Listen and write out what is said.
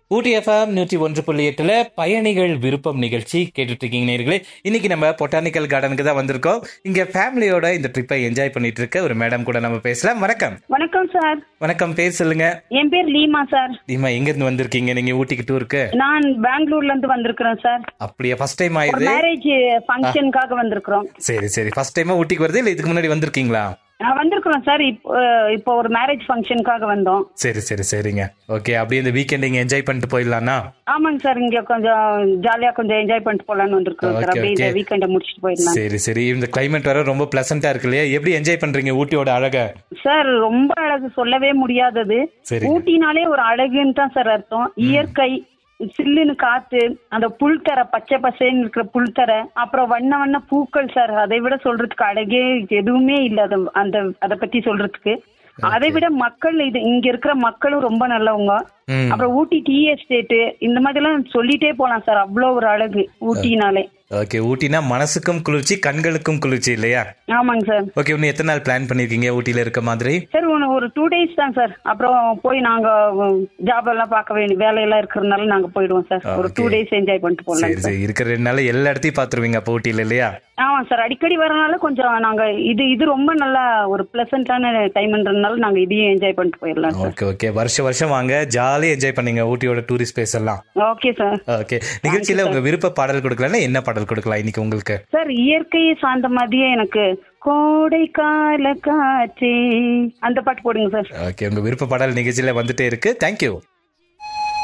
ஊட்டி FM நூற்றி ஒன்று புள்ளி எட்டுல பயணிகள் விருப்பம் நிகழ்ச்சி கேட்டுட்டு இருக்கீங்க நேர்களே இன்னைக்கு நம்ம பொட்டானிக்கல் கார்டனுக்கு தான் வந்திருக்கோம் இங்க ஃபேமிலியோட இந்த ட்ரிப்பை என்ஜாய் பண்ணிட்டு இருக்க ஒரு மேடம் கூட நம்ம பேசலாம் வணக்கம் வணக்கம் சார் வணக்கம் பேர் சொல்லுங்க என் பேர் லீமா சார் தீமா எங்க இருந்து வந்திருக்கீங்க நீங்க ஊட்டிக்கு டூருக்கு நான் பெங்களூர்ல இருந்து வந்திருக்கிறேன் சார் அப்படியா ஃபர்ஸ்ட் டைம் ஒரு ஆயுது மேரேஜ் ஃபங்க்ஷனுக்காக வந்திருக்கிறோம் சரி சரி ஃபர்ஸ்ட் டைமா ஊட்டிக்கு வருது இல்ல இதுக்கு முன்னாடி வந்திருக்கீங்களா நான் வந்திருக்கிறோம் சார் இப்போ இப்போ ஒரு மேரேஜ் ஃபங்க்ஷனுக்காக வந்தோம் சரி சரி சரிங்க ஓகே அப்படியே இந்த வீக்கெண்ட் இங்க என்ஜாய் பண்ணிட்டு போயிடலாம்னா ஆமாங்க சார் இங்க கொஞ்சம் ஜாலியா கொஞ்சம் என்ஜாய் பண்ணிட்டு போலான்னு வந்திருக்கிறோம் சார் Okay, அப்படியே இந்த okay. வீக்கெண்டை முடிச்சுட்டு போயிடலாம் சரி சரி இந்த கிளைமேட் வர ரொம்ப பிளசண்டா இருக்கு இல்லையா எப்படி என்ஜாய் பண்றீங்க ஊட்டியோட அழக சார் ரொம்ப அழகு சொல்லவே முடியாதது சரிங்க. ஊட்டினாலே ஒரு அழகுன்னு தான் சார் அர்த்தம் இயற்கை சில்லுன்னு காத்து அந்த புல்தரை பச்சை பசேன்னு இருக்கிற புல்தரை அப்புறம் வண்ண வண்ண பூக்கள் சார் அதை விட சொல்றதுக்கு அழகே எதுவுமே இல்ல அது அந்த அதை பத்தி சொல்றதுக்கு அதை விட மக்கள் இது இங்க இருக்கிற மக்களும் ரொம்ப நல்லவங்க ம். அப்புறம் ஊட்டி டீ எஸ்டேட் இந்த மாதிரி எல்லாம் சொல்லிட்டே போலாம் சார் அவ்வளவு ஒரு அழகு ஊட்டினாலே ஓகே ஊட்டினா மனசுக்கும் குளிர்ச்சி கண்களுக்கும் குளிர்ச்சி இல்லையா ஆமாங்க சார் ஓகே இன்னும் எத்தனை நாள் பிளான் பண்ணிருக்கீங்க ஊட்டியில இருக்க மாதிரி சார் ஒன்று ஒரு டூ டேஸ் தான் சார் அப்புறம் போய் நாங்க ஜாப் எல்லாம் பார்க்க வேண்டிய வேலையெல்லாம் இருக்கிறதுனால நாங்க போயிடுவோம் சார் ஒரு டூ Okay. டேஸ் என்ஜாய் பண்ணிட்டு போகலாம் சரி சரி இருக்கிற ரெண்டு நாள் எல்லா இடத்தையும் பாத்துருவீங்க அப்போ ஊட்டியில இல்லையா ஆமா சார் அடிக்கடி வரனால கொஞ்சம் நாங்க இது இது ரொம்ப நல்ல ஒரு பிளசன்டான டைம்ன்றதுனால நாங்க இதையும் என்ஜாய் பண்ணிட்டு போயிடலாம் சார் ஓகே ஓகே வருஷம் வருஷம் வாங்க ஜாலியா என்ஜாய் பண்ணீங்க ஊட்டியோட டூரிஸ்ட் பிளேஸ் எல்லாம் ஓகே சார் ஓகே நிகழ்ச்சியில உங்க விருப்ப பாடல் கொடுக்கலன்னா என்ன பாடல் கொடுக்கலாம் இன்னைக்கு உங்களுக்கு சார் இயற்கையை சார்ந்த மாதிரியே எனக்கு கோடை கால காற்றே அந்த பாட்டு போடுங்க சார் ஓகே உங்க விருப்ப பாடல் நிகழ்ச்சியில வந்துட்டே இருக்கு தேங்க்யூ